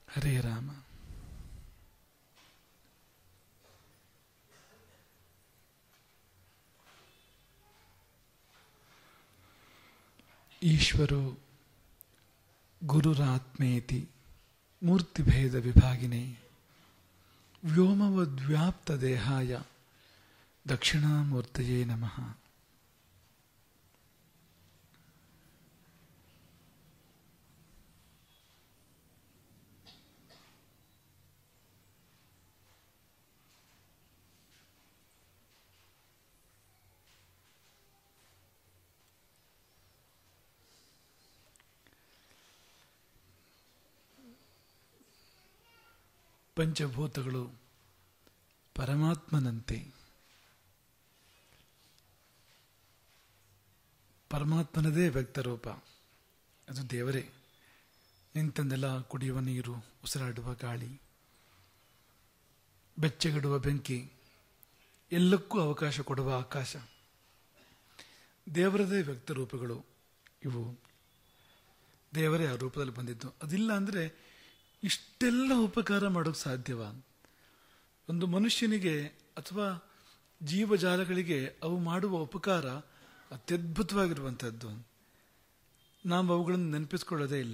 ಹರೇ ರಾಮ ಈಶ್ವರೋ ಗುರುರಾತ್ಮೇತಿ ಮೂರ್ತಿಭೇದ ವಿಭಾಗಿನೇ ವ್ಯೋಮವದ್ವ್ಯಾಪ್ತ ದೇಹಾಯ ದಕ್ಷಿಣಾಮೂರ್ತಯೇ ನಮಃ ಪಂಚಭೂತಗಳು ಪರಮಾತ್ಮನಂತೆ ಪರಮಾತ್ಮನದೇ ವ್ಯಕ್ತರೂಪ ಅದು ದೇವರೇ ನಿಂತಂದೆಲ್ಲ ಕುಡಿಯುವ ನೀರು ಉಸಿರಾಡುವ ಗಾಳಿ ಬೆಚ್ಚಗಿಡುವ ಬೆಂಕಿ ಎಲ್ಲಕ್ಕೂ ಅವಕಾಶ ಕೊಡುವ ಆಕಾಶ ದೇವರದೇ ವ್ಯಕ್ತರೂಪಗಳು ಇವು ದೇವರೇ ಆ ರೂಪದಲ್ಲಿ ಬಂದಿದ್ದು ಅದಿಲ್ಲ ಅಂದರೆ ಇಷ್ಟೆಲ್ಲ ಉಪಕಾರ ಮಾಡೋಕ್ಕೆ ಸಾಧ್ಯವ ಒಂದು ಮನುಷ್ಯನಿಗೆ ಅಥವಾ ಜೀವಜಾಲಗಳಿಗೆ ಅವು ಮಾಡುವ ಉಪಕಾರ ಅತ್ಯದ್ಭುತವಾಗಿರುವಂಥದ್ದು ನಾವು ಅವುಗಳನ್ನು ನೆನಪಿಸ್ಕೊಳ್ಳೋದೇ ಇಲ್ಲ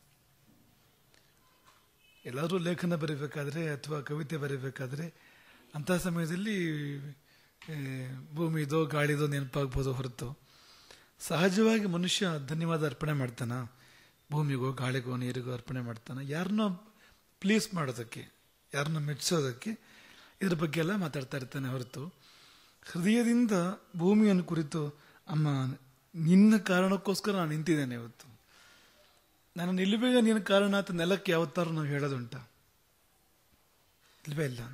ಎಲ್ಲರೂ ಲೇಖನ ಬರೀಬೇಕಾದ್ರೆ ಅಥವಾ ಕವಿತೆ ಬರೀಬೇಕಾದ್ರೆ ಅಂತಹ ಸಮಯದಲ್ಲಿ ಏ, ಭೂಮಿದೋ ಗಾಳಿದೋ ನೆನಪಾಗ್ಬೋದು ಹೊರತು ಸಹಜವಾಗಿ ಮನುಷ್ಯ ಧನ್ಯವಾದ ಅರ್ಪಣೆ ಮಾಡ್ತಾನ ಭೂಮಿಗೋ ಗಾಳಿಗೋ ನೀರಿಗೋ ಅರ್ಪಣೆ ಮಾಡ್ತಾನ ಯಾರನ್ನೋ ಪ್ಲೀಸ್ ಮಾಡೋದಕ್ಕೆ ಯಾರನ್ನ ಮೆಚ್ಚಿಸೋದಕ್ಕೆ ಇದ್ರ ಬಗ್ಗೆ ಎಲ್ಲ ಮಾತಾಡ್ತಾ ಇರ್ತಾನೆ ಹೊರತು ಹೃದಯದಿಂದ ಭೂಮಿಯನ್ನು ಕುರಿತು ಅಮ್ಮ ನಿನ್ನ ಕಾರಣಕ್ಕೋಸ್ಕರ ನಾನು ನಿಂತಿದ್ದೇನೆ ಇವತ್ತು ನಾನು ನಿಲ್ಲಬೇಗ ನಿನ್ನ ಕಾರಣ ಅಂತ ನೆಲಕ್ಕೆ ಯಾವತ್ತಾರು ನಾವು ಹೇಳೋದುಂಟ ಇಲ್ವೇ ಇಲ್ಲ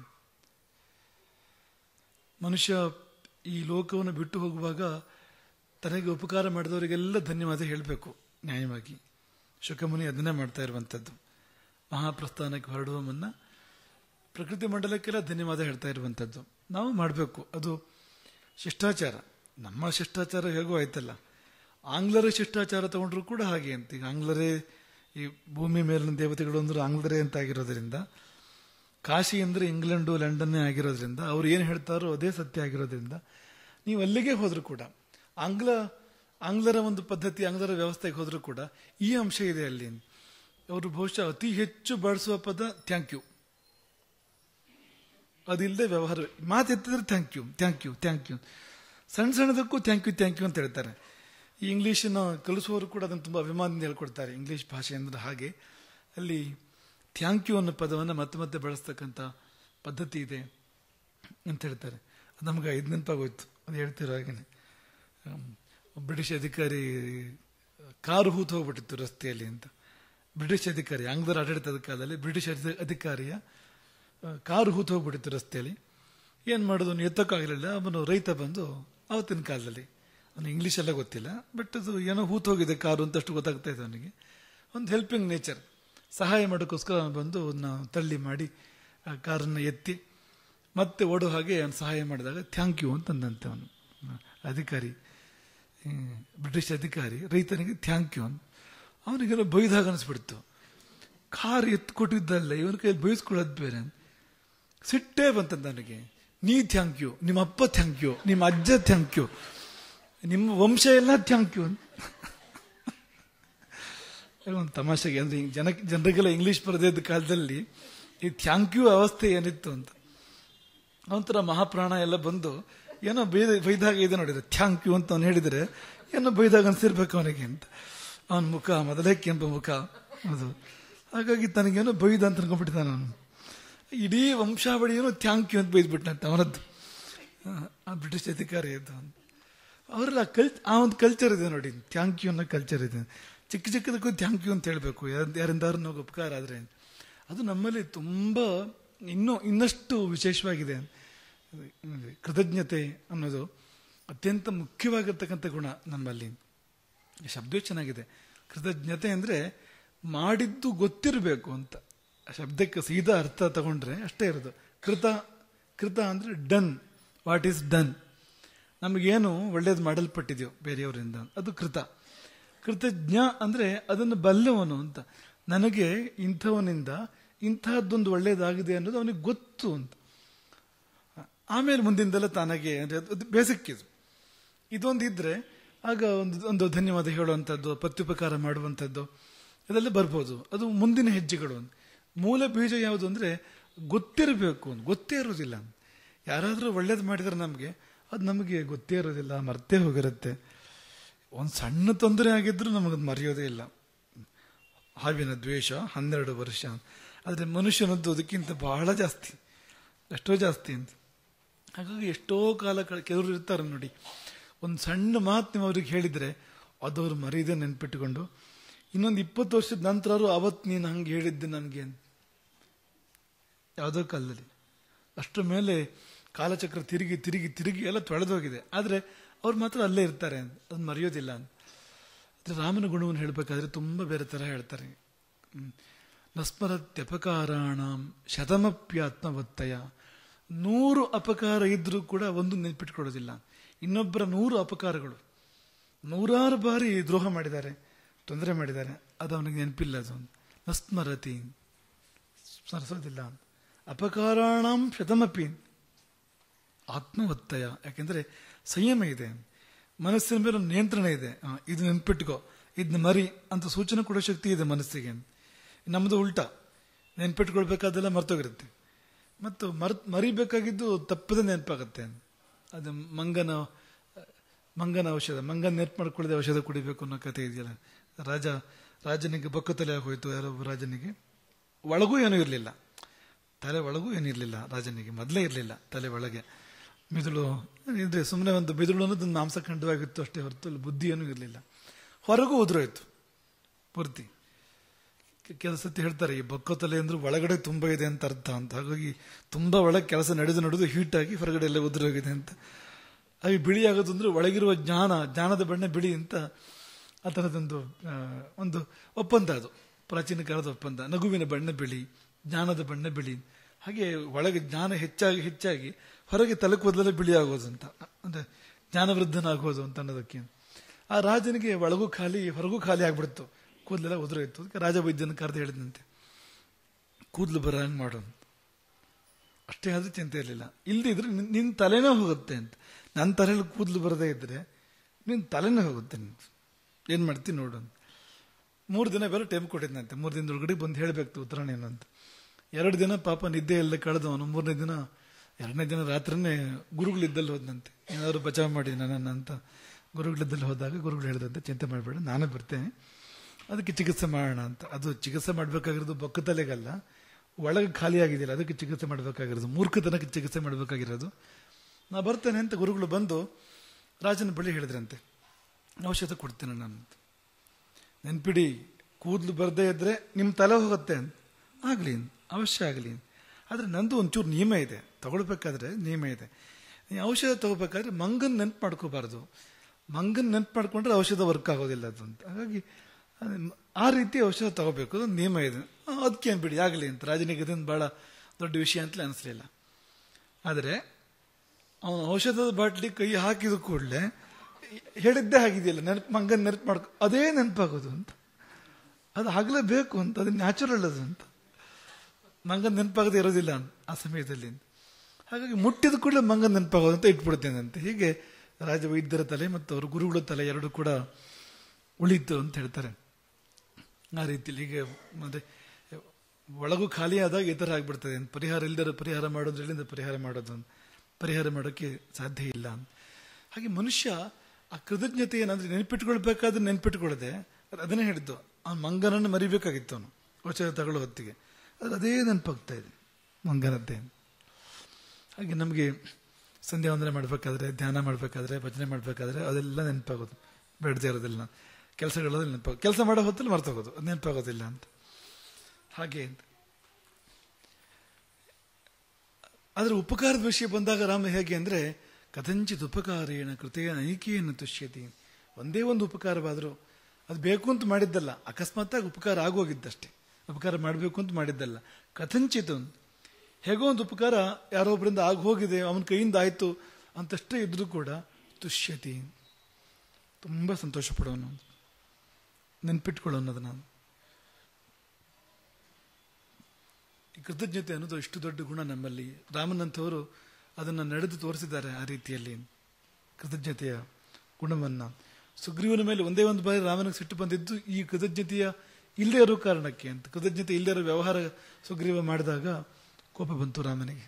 ಮನುಷ್ಯ ಈ ಲೋಕವನ್ನು ಬಿಟ್ಟು ಹೋಗುವಾಗ ತನಗೆ ಉಪಕಾರ ಮಾಡಿದವರಿಗೆಲ್ಲ ಧನ್ಯವಾದ ಹೇಳಬೇಕು ನ್ಯಾಯವಾಗಿ ಶುಕಮುನಿ ಅದನ್ನೇ ಮಾಡ್ತಾ ಇರುವಂಥದ್ದು ಮಹಾಪ್ರಸ್ಥಾನಕ್ಕೆ ಹೊರಡುವ ಮುನ್ನ ಪ್ರಕೃತಿ ಮಂಡಲಕ್ಕೆಲ್ಲ ಧನ್ಯವಾದ ಹೇಳ್ತಾ ಇರುವಂಥದ್ದು ನಾವು ಮಾಡಬೇಕು ಅದು ಶಿಷ್ಟಾಚಾರ ನಮ್ಮ ಶಿಷ್ಟಾಚಾರ ಹೇಗೋ ಆಯ್ತಲ್ಲ ಆಂಗ್ಲರ ಶಿಷ್ಟಾಚಾರ ತಗೊಂಡ್ರು ಕೂಡ ಹಾಗೆ ಅಂತ ಈಗ ಆಂಗ್ಲರೇ ಈ ಭೂಮಿ ಮೇಲಿನ ದೇವತೆಗಳು ಅಂದ್ರೆ ಆಂಗ್ಲರೇ ಅಂತ ಆಗಿರೋದ್ರಿಂದ ಕಾಶಿ ಅಂದ್ರೆ ಇಂಗ್ಲೆಂಡು ಲಂಡನ್ನೇ ಆಗಿರೋದ್ರಿಂದ ಅವ್ರು ಏನು ಹೇಳ್ತಾರೋ ಅದೇ ಸತ್ಯ ಆಗಿರೋದ್ರಿಂದ ನೀವು ಅಲ್ಲಿಗೆ ಹೋದ್ರು ಕೂಡ ಆಂಗ್ಲ ಆಂಗ್ಲರ ಒಂದು ಪದ್ಧತಿ ಆಂಗ್ಲರ ವ್ಯವಸ್ಥೆಗೆ ಹೋದ್ರು ಕೂಡ ಈ ಅಂಶ ಇದೆ ಅಲ್ಲಿ ಅವರು ಬಹುಶಃ ಅತಿ ಹೆಚ್ಚು ಬಳಸುವ ಪದ ಥ್ಯಾಂಕ್ ಯು ಅದಿಲ್ಲದೆ ವ್ಯವಹಾರ ಮಾತೆತ್ತಿದ್ರೆ thank you thank you thank you ಸಣ್ಣ ಸಣ್ಣದಕ್ಕೂ ಥ್ಯಾಂಕ್ ಯು ಥ್ಯಾಂಕ್ ಯು ಅಂತ ಹೇಳ್ತಾರೆ ಈ ಇಂಗ್ಲೀಷನ್ನು ಕಲಿಸುವವರು ಕೂಡ ಅದನ್ನು ತುಂಬ ಅಭಿಮಾನದಿಂದ ಹೇಳ್ಕೊಡ್ತಾರೆ ಇಂಗ್ಲೀಷ್ ಭಾಷೆ ಅಂದ್ರೆ ಹಾಗೆ ಅಲ್ಲಿ ಥ್ಯಾಂಕ್ ಯು ಅನ್ನೋ ಪದವನ್ನು ಮತ್ತೆ ಮತ್ತೆ ಬಳಸ್ತಕ್ಕಂಥ ಪದ್ಧತಿ ಇದೆ ಅಂತ ಹೇಳ್ತಾರೆ ಅದು ನಮ್ಗೆ ಇದು ನೆನಪಾಗೋಯ್ತು ಅದು ಹೇಳ್ತಿರೋ ಹಾಗೇನೆ ಆಮ್, ಬ್ರಿಟಿಷ್ ಅಧಿಕಾರಿ ಕಾರು ಹೂತು ಹೋಗ್ಬಿಟ್ಟಿತ್ತು ರಸ್ತೆಯಲ್ಲಿ ಅಂತ ಬ್ರಿಟಿಷ್ ಅಧಿಕಾರಿ ಆಂಗ್ಲರ ಆಡಳಿತದ ಕಾಲದಲ್ಲಿ ಬ್ರಿಟಿಷ್ ಅಧಿ- ಅಧಿಕಾರಿಯ ಆ, ಕಾರು ಹೂತು ಹೋಗ್ಬಿಟ್ಟಿತ್ತು ರಸ್ತೆಯಲ್ಲಿ ಏನು ಮಾಡೋದು ಅವ್ನು ಎತ್ತಕ್ಕಾಗಲಿಲ್ಲ ಅವನು ರೈತ ಬಂದು ಆವತ್ತಿನ ಕಾಲದಲ್ಲಿ ಅವನು ಇಂಗ್ಲೀಷ್ ಎಲ್ಲ ಗೊತ್ತಿಲ್ಲ ಬಟ್ ಅದು ಏನೋ ಹೂತು ಹೋಗಿದೆ ಕಾರು ಅಂತ ಅಷ್ಟು ಗೊತ್ತಾಗ್ತಾ ಇದೆ ಅವನಿಗೆ ಒಂದು ಹೆಲ್ಪಿಂಗ್ ನೇಚರ್ ಸಹಾಯ ಮಾಡೋಕ್ಕೋಸ್ಕರ ಅವನು ಬಂದು ಅವನ್ನ ತಳ್ಳಿ ಮಾಡಿ ಆ ಕಾರನ್ನು ಎತ್ತಿ ಮತ್ತೆ ಓಡೋ ಹಾಗೆ ಅವನು ಸಹಾಯ ಮಾಡಿದಾಗ ಥ್ಯಾಂಕ್ ಯು ಅಂತಂದಂತೆ ಅವನು ಅಧಿಕಾರಿ ಹ್ಮ್, ಬ್ರಿಟಿಷ್ ಅಧಿಕಾರಿ ರೈತನಿಗೆ ಥ್ಯಾಂಕ್ ಯು ಅಂತ ಅವನಿಗೆಲ್ಲ ಬೈದಾಗ ಅನಿಸ್ಬಿಡ್ತು ಕಾರ್ ಎತ್ತು ಕೊಟ್ಟಿದ್ದಲ್ಲ ಇವನ ಕೈಯಲ್ಲಿ ಬೈಸ್ಕೊಳ್ಳೋದು ಬೇರೆ ಅಂತ. ಸಿಟ್ಟೇ ಬಂತಂತ ನನಗೆ ನೀ ಥ್ಯಾಂಕ್ ಯು ನಿಮ್ಮ ಅಪ್ಪ ಥ್ಯಾಂಕ್ ಯು ನಿಮ್ಮ ಅಜ್ಜ ಥ್ಯಾಂಕ್ ಯು ನಿಮ್ಮ ವಂಶ ಎಲ್ಲ ಥ್ಯಾಂಕ್ ಯು ಅಂತ ಒಂದು ತಮಾಷೆಗೆ ಅಂದ್ರೆ ಈ ಜನ ಜನರಿಗೆಲ್ಲ ಇಂಗ್ಲಿಷ್ ಬರದೇ ಇದ್ದ ಕಾಲದಲ್ಲಿ ಈ ಥ್ಯಾಂಕ್ ಯು ಅವಸ್ಥೆ ಏನಿತ್ತು ಅಂತ ಒಂಥರ ಮಹಾಪ್ರಾಣ ಎಲ್ಲ ಬಂದು ಏನೋ ಬೈದ ಬೈದಾಗ ಇದೆ ನೋಡಿದ್ರೆ ಥ್ಯಾಂಕ್ ಯು ಅಂತ ಅವ್ನು ಹೇಳಿದರೆ ಏನೋ ಬೈದಾಗ ಅನ್ಸಿರ್ಬೇಕು ಅವನಿಗೆ ಅಂತ ಅವನ ಮುಖ ಮೊದಲೇ ಕೆಂಪು ಮುಖ ಅದು ಹಾಗಾಗಿ ತನಗೇನೋ ಬೈದ ಅಂತ ಅನ್ಕೊಂಡ್ಬಿಟ್ಟಿದ್ದಾನೆ ಅವನು ಇಡೀ ವಂಶಾವಳಿಯೇನೋ ಥ್ಯಾಂಕ್ ಯು ಅಂತ ಬೈದ್ಬಿಟ್ಟಂತೆ ಅವನದ್ದು ಆ ಬ್ರಿಟಿಷ್ ಅಧಿಕಾರಿ ಇದ್ದು ಅಂತ ಅವರೆಲ್ಲ ಕಲ್ ಆ ಒಂದು ಕಲ್ಚರ್ ಇದೆ ನೋಡಿ ಥ್ಯಾಂಕ್ ಯು ಅನ್ನೋ ಕಲ್ಚರ್ ಇದೆ ಚಿಕ್ಕ ಚಿಕ್ಕದಕ್ಕೂ ಥ್ಯಾಂಕ್ ಯು ಅಂತ ಹೇಳಬೇಕು ಯಾರಿಂದಾರು ನಾವು ಉಪಕಾರ ಆದರೆ ಅದು ನಮ್ಮಲ್ಲಿ ತುಂಬ ಇನ್ನೂ ಇನ್ನಷ್ಟು ವಿಶೇಷವಾಗಿದೆ ಕೃತಜ್ಞತೆ ಅನ್ನೋದು ಅತ್ಯಂತ ಮುಖ್ಯವಾಗಿರ್ತಕ್ಕಂಥ ಗುಣ ನಮ್ಮಲ್ಲಿ ಈ ಶಬ್ದ ಚೆನ್ನಾಗಿದೆ ಕೃತಜ್ಞತೆ ಅಂದರೆ ಮಾಡಿದ್ದು ಗೊತ್ತಿರಬೇಕು ಅಂತ ಆ ಶಬ್ದಕ್ಕೆ ಸೀದಾ ಅರ್ಥ ತಗೊಂಡ್ರೆ ಅಷ್ಟೇ ಇರೋದು ಕೃತ ಕೃತ ಅಂದರೆ ಡನ್ ವಾಟ್ ಈಸ್ ಡನ್ ನಮಗೇನು ಒಳ್ಳೇದು ಮಾಡಲ್ಪಟ್ಟಿದೆಯೋ ಬೇರೆಯವರಿಂದ ಅದು ಕೃತ ಕೃತಜ್ಞ ಅಂದರೆ ಅದನ್ನು ಬಲ್ಲವನು ಅಂತ ನನಗೆ ಇಂಥವನಿಂದ ಇಂತಹದ್ದೊಂದು ಒಳ್ಳೇದಾಗಿದೆ ಅನ್ನೋದು ಅವನಿಗೆ ಗೊತ್ತು ಅಂತ ಆಮೇಲೆ ಮುಂದಿಂದೆಲ್ಲ ತಾನಾಗೆ ಅಂದ್ರೆ ಅದು ಬೇಸಿಕ್ ಇದು ಇದೊಂದು ಇದ್ರೆ ಆಗ ಒಂದು ಒಂದು ಧನ್ಯವಾದ ಹೇಳುವಂಥದ್ದು ಪ್ರತ್ಯುಪಕಾರ ಮಾಡುವಂಥದ್ದು ಇದೆಲ್ಲ ಬರ್ಬೋದು ಅದು ಮುಂದಿನ ಹೆಜ್ಜೆಗಳು ಮೂಲ ಬೀಜ ಯಾವುದು ಅಂದ್ರೆ ಗೊತ್ತಿರಬೇಕು ಗೊತ್ತೇ ಇರೋದಿಲ್ಲ ಯಾರಾದರೂ ಒಳ್ಳೇದು ಮಾಡಿದ್ರೆ ನಮಗೆ ಅದು ನಮಗೆ ಗೊತ್ತೇ ಇರೋದಿಲ್ಲ ಮರ್ತೇ ಹೋಗಿರುತ್ತೆ ಒಂದು ಸಣ್ಣ ತೊಂದರೆ ಆಗಿದ್ರೂ ನಮಗದು ಮರೆಯೋದೇ ಇಲ್ಲ ಹಾವಿನ ದ್ವೇಷ ಹನ್ನೆರಡು ವರ್ಷ ಆದರೆ ಮನುಷ್ಯನದ್ದು ಅದಕ್ಕಿಂತ ಬಹಳ ಜಾಸ್ತಿ ಎಷ್ಟೋ ಜಾಸ್ತಿ ಅಂತ ಹಾಗಾಗಿ ಎಷ್ಟೋ ಕಾಲ ಕೆಲವರು ಇರ್ತಾರೆ ನೋಡಿ ಒಂದು ಸಣ್ಣ ಮಾತು ನೀವು ಅವ್ರಿಗೆ ಹೇಳಿದ್ರೆ ಅದವ್ರು ಮರೀದೆ ನೆನ್ಪಿಟ್ಟುಕೊಂಡು ಇನ್ನೊಂದು ಇಪ್ಪತ್ತು ವರ್ಷದ ನಂತರ ಅವತ್ತು ನೀನು ಹಂಗೆ ಹೇಳಿದ್ದೆ ನನಗೆ ಅಂತ ಯಾವುದೋ ಕಾಲದಲ್ಲಿ ಅಷ್ಟರ ಮೇಲೆ ಕಾಲಚಕ್ರ ತಿರುಗಿ ತಿರುಗಿ ತಿರುಗಿ ಎಲ್ಲ ತೊಳೆದೋಗಿದೆ ಆದರೆ ಅವ್ರು ಮಾತ್ರ ಅಲ್ಲೇ ಇರ್ತಾರೆ ಅಂತ ಅದನ್ನ ಮರೆಯೋದಿಲ್ಲ ಅಂತ ಆದರೆ ರಾಮನ ಗುಣವನ್ನು ಹೇಳಬೇಕಾದ್ರೆ ತುಂಬ ಬೇರೆ ಥರ ಹೇಳ್ತಾರೆ ನಸ್ಮರತ್ಯಪಕಾರಾಣ ಶತಮಪ್ಯಾತ್ಮವತ್ತಯ ನೂರು ಅಪಕಾರ ಇದ್ರೂ ಕೂಡ ಒಂದು ನೆನ್ಪಿಟ್ಕೊಳ್ಳೋದಿಲ್ಲ ಇನ್ನೊಬ್ಬರ ನೂರು ಅಪಕಾರಗಳು ನೂರಾರು ಬಾರಿ ದ್ರೋಹ ಮಾಡಿದ್ದಾರೆ ತೊಂದರೆ ಮಾಡಿದ್ದಾರೆ ಅದು ಅವನಿಗೆ ನೆನಪಿಲ್ಲ ಅದು ನಸ್ಮರತಿ ಸ್ಮರಿಸೋದಿಲ್ಲ ಅಪಕಾರಾಣಂ ಶತಮಪಿ ಆತ್ಮವತ್ತಯ ಯಾಕೆಂದ್ರೆ ಸಂಯಮ ಇದೆ ಮನಸ್ಸಿನ ಮೇಲೆ ಒಂದು ನಿಯಂತ್ರಣ ಇದೆ ಇದು ನೆನ್ಪಿಟ್ಕೋ ಇದನ್ನ ಮರಿ ಅಂತ ಸೂಚನೆ ಕೊಡೋ ಶಕ್ತಿ ಇದೆ ಮನಸ್ಸಿಗೆ ನಮ್ಮದು ಉಲ್ಟಾ ನೆನ್ಪಿಟ್ಕೊಳ್ಬೇಕಾದೆಲ್ಲ ಮರ್ತೋಗಿರುತ್ತೆ ಮತ್ತು ಮರ್ ಮರಿಬೇಕಾಗಿದ್ದು ತಪ್ಪದೆ ನೆನಪಾಗುತ್ತೆ ಅದು ಮಂಗನ ಮಂಗನ ಔಷಧ ಮಂಗನ ನೆನಪು ಮಾಡ್ಕೊಳ್ಳದೆ ಔಷಧ ಕುಡಿಬೇಕು ಅನ್ನೋ ಕಥೆ ಇದೆಯಲ್ಲ ರಾಜ ರಾಜನಿಗೆ ಬೊಕ್ಕ ತಲೆ ಹೋಯ್ತು ಯಾರೋ ರಾಜನಿಗೆ ಒಳಗೂ ಏನೂ ಇರಲಿಲ್ಲ ತಲೆ ಒಳಗೂ ಏನಿರಲಿಲ್ಲ ರಾಜನಿಗೆ ಮೊದಲೇ ಇರಲಿಲ್ಲ ತಲೆ ಒಳಗೆ ಮಿದುಳು ಇದ್ರೆ ಸುಮ್ಮನೆ ಒಂದು ಮಿದುಳು ಅನ್ನೋದು ಮಾಂಸ ಖಂಡವಾಗಿತ್ತು ಅಷ್ಟೇ ಹೊರತು ಅಲ್ಲಿ ಬುದ್ಧಿ ಏನೂ ಇರಲಿಲ್ಲ ಹೊರಗೂ ಉದುರೋಯ್ತು ಪೂರ್ತಿ ಕೆಲಸ ಹೇಳ್ತಾರೆ ಈ ಬೊಕ್ಕ ತಲೆ ಅಂದ್ರೆ ಒಳಗಡೆ ತುಂಬಾ ಇದೆ ಅಂತ ಅರ್ಥ ಅಂತ ಹಾಗಾಗಿ ತುಂಬಾ ಒಳಗೆ ಕೆಲಸ ನಡೆದು ನಡೆದು ಹೀಟ್ ಆಗಿ ಹೊರಗಡೆ ಎಲ್ಲ ಉದುರೋಗಿದೆ ಅಂತ ಹಾಗೆ ಬಿಳಿ ಆಗೋದು ಅಂದ್ರೆ ಒಳಗಿರುವ ಜ್ಞಾನ ಜ್ಞಾನದ ಬಣ್ಣ ಬಿಳಿ ಅಂತ ಆ ಥರದೊಂದು ಒಂದು ಒಪ್ಪಂದ ಅದು ಪ್ರಾಚೀನ ಕಾಲದ ಒಪ್ಪಂದ ನಗುವಿನ ಬಣ್ಣ ಬಿಳಿ ಜ್ಞಾನದ ಬಣ್ಣ ಬಿಳಿ ಹಾಗೆ ಒಳಗೆ ಜ್ಞಾನ ಹೆಚ್ಚಾಗಿ ಹೆಚ್ಚಾಗಿ ಹೊರಗೆ ತಲೆ ಕೂದಲೆಲ್ಲ ಬಿಳಿ ಆಗೋದು ಅಂತ ಅಂದ್ರೆ ಜ್ಞಾನವೃದ್ಧನಾಗೋದು ಅಂತ ಅನ್ನೋದಕ್ಕೆ ಆ ರಾಜನಿಗೆ ಒಳಗೂ ಖಾಲಿ ಹೊರಗೂ ಖಾಲಿ ಆಗ್ಬಿಡ್ತು ಕೂದಲೆಲ್ಲ ಉದುರೋಯ್ತು ಅದಕ್ಕೆ ರಾಜ ವೈದ್ಯನ ಕರೆದು ಹೇಳಿದಂತೆ ಕೂದಲು ಬರ ಹಂಗೆ ಮಾಡೋದು ಅಷ್ಟೇ ಆದ್ರೂ ಚಿಂತೆ ಇರಲಿಲ್ಲ ಇಲ್ದಿದ್ರೆ ನಿನ್ನ ತಲೆನೇ ಹೋಗುತ್ತೆ ಅಂತ ನನ್ನ ತಲೆಯಲ್ಲಿ ಕೂದಲು ಬರದೇ ಇದ್ರೆ ನಿನ್ನ ತಲೆನೇ ಹೋಗುತ್ತೆ ನಿಂತು ಏನು ಮಾಡ್ತೀನಿ ನೋಡು ಅಂತ ಮೂರು ದಿನ ಬೇರೆ ಟೈಮ್ ಕೊಟ್ಟಿದ್ದಂತೆ ಮೂರು ದಿನದೊಳಗಡೆ ಬಂದು ಹೇಳಬೇಕು ಉತ್ತರಾಯಣ ಏನಂತ ಎರಡು ದಿನ ಪಾಪ ನಿದ್ದೆ ಎಲ್ಲ ಕಳೆದವನು ಮೂರನೇ ದಿನ ಎರಡನೇ ದಿನ ರಾತ್ರಿನೇ ಗುರುಗಳಿದ್ದಲ್ಲಿ ಹೋದಂತೆ ಏನಾದ್ರು ಬಚಾವ್ ಮಾಡಿ ನನ್ನನ್ನು ಅಂತ ಗುರುಗಳಿದ್ದಲ್ಲಿ ಹೋದಾಗ ಗುರುಗಳು ಹೇಳಿದಂತೆ ಚಿಂತೆ ಮಾಡಬೇಡ ನಾನೇ ಬರ್ತೇನೆ ಅದಕ್ಕೆ ಚಿಕಿತ್ಸೆ ಮಾಡೋಣ ಅಂತ ಅದು ಚಿಕಿತ್ಸೆ ಮಾಡಬೇಕಾಗಿರೋದು ಬೊಕ್ಕ ತಲೆಗಲ್ಲ ಒಳಗೆ ಖಾಲಿ ಆಗಿದೆಯಲ್ಲ ಅದಕ್ಕೆ ಚಿಕಿತ್ಸೆ ಮಾಡಬೇಕಾಗಿರೋದು ಮೂರ್ಖತನಕ್ಕೆ ಚಿಕಿತ್ಸೆ ಮಾಡಬೇಕಾಗಿರೋದು ನಾ ಬರ್ತೇನೆ ಅಂತ ಗುರುಗಳು ಬಂದು ರಾಜನ ಬಳಿ ಹೇಳಿದ್ರಂತೆ ಔಷಧ ಕೊಡ್ತೇನೆ ನಾನು ನೆನ್ಪಿಡಿ ಕೂದಲು ಬರದೇ ಇದ್ರೆ ನಿಮ್ಮ ತಲೆ ಹೋಗುತ್ತೆ ಅಂತ ಆಗಲಿ ಅವಶ್ಯ ಆಗಲಿ ಆದರೆ ನಂದು ಒಂಚೂರು ನಿಯಮ ಇದೆ ತಗೊಳ್ಬೇಕಾದ್ರೆ ನಿಯಮ ಇದೆ ನೀವು ಔಷಧ ತಗೋಬೇಕಾದ್ರೆ ಮಂಗನ್ ನೆನ್ಪು ಮಾಡ್ಕೋಬಾರ್ದು ಮಂಗನ್ ನೆನ್ಪು ಮಾಡ್ಕೊಂಡ್ರೆ ಔಷಧ ವರ್ಕ್ ಆಗೋದಿಲ್ಲ ಅದು ಅಂತ ಹಾಗಾಗಿ ಆ ರೀತಿ ಔಷಧ ತಗೋಬೇಕು ಅದು ನಿಯಮ ಇದೆ ಅದಕ್ಕೇನು ಬಿಡಿ ಆಗಲಿ ಅಂತ ರಾಜನಿಗೆ ಇದೊಂದು ಬಹಳ ದೊಡ್ಡ ವಿಷಯ ಅಂತಲೇ ಅನಿಸ್ಲಿಲ್ಲ ಆದರೆ ಅವನು ಔಷಧದ ಬಾಟ್ಲಿ ಕೈ ಹಾಕಿದ ಕೂಡಲೇ ಹೇಳಿದ್ದೇ ಆಗಿದೆಯಲ್ಲ ನೆನಪು ಮಂಗನ್ ನೆನಪು ಮಾಡ್ಕೊ ಅದೇ ನೆನಪಾಗೋದು ಅಂತ ಅದು ಆಗಲೇಬೇಕು ಅಂತ ಅದು ನ್ಯಾಚುರಲ್ ಅದು ಅಂತ ಮಂಗನ್ ನೆನಪಾಗದೆ ಇರೋದಿಲ್ಲ ಆ ಸಮಯದಲ್ಲಿ ಹಾಗಾಗಿ ಮುಟ್ಟಿದ ಕೂಡಲೇ ಮಂಗನ್ ನೆನಪಾಗೋದು ಅಂತ ಇಟ್ಬಿಡ್ತೇನೆ ಅಂತ ಹೀಗೆ ರಾಜ ವೈದ್ಯರ ತಲೆ ಮತ್ತು ಅವ್ರ ಗುರುಗಳ ತಲೆ ಎರಡು ಕೂಡ ಉಳಿತು ಅಂತ ಹೇಳ್ತಾರೆ ಆ ರೀತಿಯಲ್ಲಿ ಹೀಗೆ ಮತ್ತೆ ಒಳಗೂ ಖಾಲಿ ಆದಾಗ ಈ ಥರ ಆಗ್ಬಿಡ್ತದೆ ಪರಿಹಾರ ಇಲ್ಲದ ಪರಿಹಾರ ಮಾಡೋದು ಎಲ್ಲಿಂದ ಪರಿಹಾರ ಮಾಡೋದು ಪರಿಹಾರ ಮಾಡೋಕ್ಕೆ ಸಾಧ್ಯ ಇಲ್ಲ ಹಾಗೆ ಮನುಷ್ಯ ಆ ಕೃತಜ್ಞತೆ ಏನಂದ್ರೆ ನೆನಪಿಟ್ಕೊಳ್ಬೇಕಾದ್ರೆ ನೆನಪಿಟ್ಕೊಳ್ಳದೆ ಅದನ್ನೇ ಹೇಳಿದ್ದು ಆ ಮಂಗನನ್ನು ಮರಿಬೇಕಾಗಿತ್ತು ಅವನು ಔಷಧ ತಗೊಳ್ಳೋ ಹೊತ್ತಿಗೆ ಅದು ಅದೇ ನೆನಪಾಗ್ತಾ ಇದೆ ಮಂಗನದ್ದೇ ಹಾಗೆ ನಮಗೆ ಸಂಧ್ಯಾ ವಂದನೆ ಮಾಡಬೇಕಾದ್ರೆ ಧ್ಯಾನ ಮಾಡಬೇಕಾದ್ರೆ ಭಜನೆ ಮಾಡಬೇಕಾದ್ರೆ ಅದೆಲ್ಲ ನೆನಪಾಗೋದು ಬೇಡದೇ ಇರೋದಿಲ್ಲ ಕೆಲಸಗಳೆಲ್ಲ ನೆನಪಾಗ ಕೆಲಸ ಮಾಡೋ ಹೊತ್ತಲ್ಲಿ ಮರ್ತೋಗೋದು ಅದು ನೆನಪಾಗೋದಿಲ್ಲ ಅಂತ ಹಾಗೆ ಆದರೆ ಉಪಕಾರದ ವಿಷಯ ಬಂದಾಗ ರಾಮ ಹೇಗೆ ಅಂದರೆ ಕಥಂಚಿತ್ ಉಪಕಾರೇಣ ಕೃತೆಯ ನೈಕೆಯನ್ನು ತುಷ್ಯತಿ ಒಂದೇ ಒಂದು ಉಪಕಾರವಾದರೂ ಅದು ಬೇಕು ಅಂತ ಮಾಡಿದ್ದಲ್ಲ ಅಕಸ್ಮಾತ್ತಾಗಿ ಉಪಕಾರ ಆಗೋಗಿದ್ದಷ್ಟೇ ಉಪಕಾರ ಮಾಡಬೇಕು ಅಂತ ಮಾಡಿದ್ದಲ್ಲ ಕಥಂಚಿತ್ ಹೇಗೋ ಒಂದು ಉಪಕಾರ ಯಾರೊಬ್ಬರಿಂದ ಆಗ ಹೋಗಿದೆ ಅವನ ಕೈಯಿಂದ ಆಯ್ತು ಅಂತಷ್ಟೇ ಇದ್ರೂ ಕೂಡ ತುಷ್ಯತಿ ತುಂಬ ಸಂತೋಷ ಪಡೋನು ನೆನ್ಪಿಟ್ಕೊಳ್ಳೋನು ಅದನ್ನು ಈ ಕೃತಜ್ಞತೆ ಅನ್ನೋದು ಇಷ್ಟು ದೊಡ್ಡ ಗುಣ ನಮ್ಮಲ್ಲಿ ರಾಮನಂತವರು ಅದನ್ನು ನಡೆದು ತೋರಿಸಿದ್ದಾರೆ ಆ ರೀತಿಯಲ್ಲಿ ಕೃತಜ್ಞತೆಯ ಗುಣವನ್ನ ಸುಗ್ರೀವನ ಮೇಲೆ ಒಂದೇ ಒಂದು ಬಾರಿ ರಾಮನಿಗೆ ಸಿಟ್ಟು ಬಂದಿದ್ದು ಈ ಕೃತಜ್ಞತೆಯ ಇಲ್ಲೇ ಇರೋ ಕಾರಣಕ್ಕೆ ಅಂತ ಕೃತಜ್ಞತೆ ಇಲ್ಲೇ ಇರೋ ವ್ಯವಹಾರ ಸುಗ್ರೀವ ಮಾಡಿದಾಗ ಕೋಪ ಬಂತು ರಾಮನಿಗೆ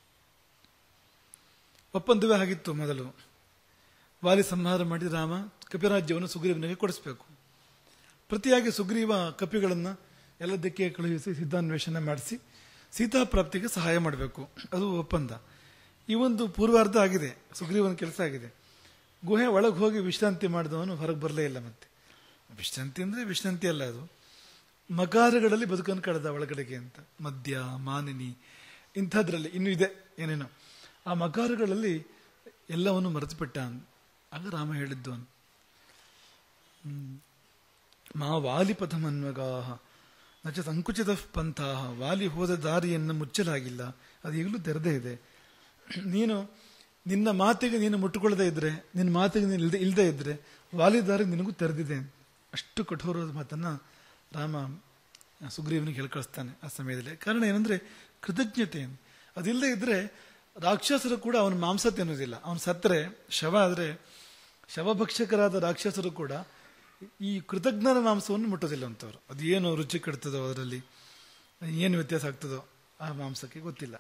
ಒಪ್ಪಂದವೇ ಆಗಿತ್ತು ಮೊದಲು ವಾಲಿ ಸಂಹಾರ ಮಾಡಿ ರಾಮ ಕಪಿರಾಜ್ಯವನ್ನು ಸುಗ್ರೀವನಿಗೆ ಕೊಡಿಸಬೇಕು ಪ್ರತಿಯಾಗಿ ಸುಗ್ರೀವ ಕಪಿಗಳನ್ನು ಎಲ್ಲ ದಿಕ್ಕೆ ಕಳುಹಿಸಿ ಸಿದ್ಧಾನ್ವೇಷಣೆ ಮಾಡಿಸಿ ಸೀತಾ ಪ್ರಾಪ್ತಿಗೆ ಸಹಾಯ ಮಾಡಬೇಕು ಅದು ಒಪ್ಪಂದ ಈ ಒಂದು ಪೂರ್ವಾರ್ಧ ಆಗಿದೆ ಸುಗ್ರೀವನ ಕೆಲಸ ಆಗಿದೆ ಗುಹೆ ಒಳಗೆ ಹೋಗಿ ವಿಶ್ರಾಂತಿ ಮಾಡಿದವನು ಹೊರಗೆ ಬರಲೇ ಇಲ್ಲ ಮತ್ತೆ ವಿಶ್ರಾಂತಿ ಅಂದ್ರೆ ವಿಶ್ರಾಂತಿ ಅಲ್ಲ ಅದು ಮಕಾರಗಳಲ್ಲಿ ಬದುಕನ್ನು ಕಳೆದ ಒಳಗಡೆಗೆ ಅಂತ ಮದ್ಯ ಮಾನಿನಿ ಇಂಥದ್ರಲ್ಲಿ ಇನ್ನೂ ಇದೆ ಏನೇನೋ ಆ ಮಕಾರಗಳಲ್ಲಿ ಎಲ್ಲವನ್ನು ಮರೆತುಬಿಟ್ಟ ಆಗ ರಾಮ ಹೇಳಿದ್ದು ಅಂತ ಮಾ ವಾಲಿಪಥಮನ್ವಗಾಹ ನಚ ಸಂಕುಚಿತ ಪಂಥಾಹ ವಾಲಿ ಹೋದ ದಾರಿಯನ್ನು ಮುಚ್ಚಲಾಗಿಲ್ಲ ಅದು ಈಗಲೂ ತೆರೆದೇ ಇದೆ ನೀನು ನಿನ್ನ ಮಾತಿಗೆ ನೀನು ಮುಟ್ಟುಕೊಳ್ಳದೆ ಇದ್ರೆ ನಿನ್ನ ಮಾತಿಗೆ ನೀನು ಇಲ್ದೆ ಇಲ್ಲದೆ ಇದ್ರೆ ವಾಲಿ ದಾರಿ ನಿನಗೂ ತೆರೆದಿದೆ ಅಷ್ಟು ಕಠೋರವಾದ ಮಾತನ್ನ ರಾಮ ಸುಗ್ರೀವನಿಗೆ ಹೇಳಿ ಕಳಿಸ್ತಾನೆ ಆ ಸಮಯದಲ್ಲಿ ಕಾರಣ ಏನಂದ್ರೆ ಕೃತಜ್ಞತೆ ಅದಿಲ್ಲದೆ ಇದ್ರೆ ರಾಕ್ಷಸರು ಕೂಡ ಅವನ ಮಾಂಸ ತಿನ್ನೋದಿಲ್ಲ ಅವನು ಸತ್ತರೆ ಶವ ಆದ್ರೆ ಶವಭಕ್ಷಕರಾದ ರಾಕ್ಷಸರು ಕೂಡ ಈ ಕೃತಜ್ಞನ ಮಾಂಸವನ್ನು ಮುಟ್ಟೋದಿಲ್ಲ ಅಂತವ್ರು ಅದು ಏನು ರುಚಿ ಕೆಡ್ತದೋ ಅದರಲ್ಲಿ ಏನು ವ್ಯತ್ಯಾಸ ಆಗ್ತದೋ ಆ ಮಾಂಸಕ್ಕೆ ಗೊತ್ತಿಲ್ಲ